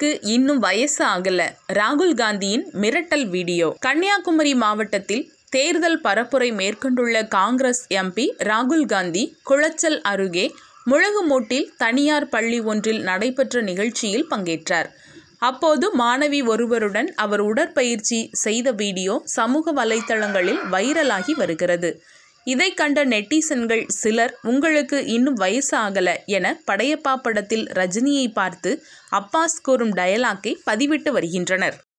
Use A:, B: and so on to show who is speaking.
A: உங்களுக்கு இன்னும் வயசு ஆகல ராகுல் காந்தியின் மிரட்டல் வீடியோ கன்னியாகுமரி மாவட்டத்தில் தேர்தல் பரப்புரை மேற்கொண்டுள்ள காங்கிரஸ் எம்பி ராகுல் காந்தி குளச்சல் அருகே முழகுமூட்டில் தனியார் பள்ளி ஒன்றில் நடைபெற்ற நிகழ்ச்சியில் பங்கேற்றார் அப்போது மாணவி ஒருவருடன் அவர் உடற்பயிற்சி செய்த வீடியோ சமூக வலைத்தளங்களில் வைரலாகி வருகிறது இதை கண்ட நெட்டிசன்கள் சிலர் உங்களுக்கு இன்னும் வயசு ஆகல என படையப்பா படத்தில் ரஜினியை பார்த்து அப்பாஸ் கூறும் டயலாக்கை பதிவிட்டு வருகின்றனர்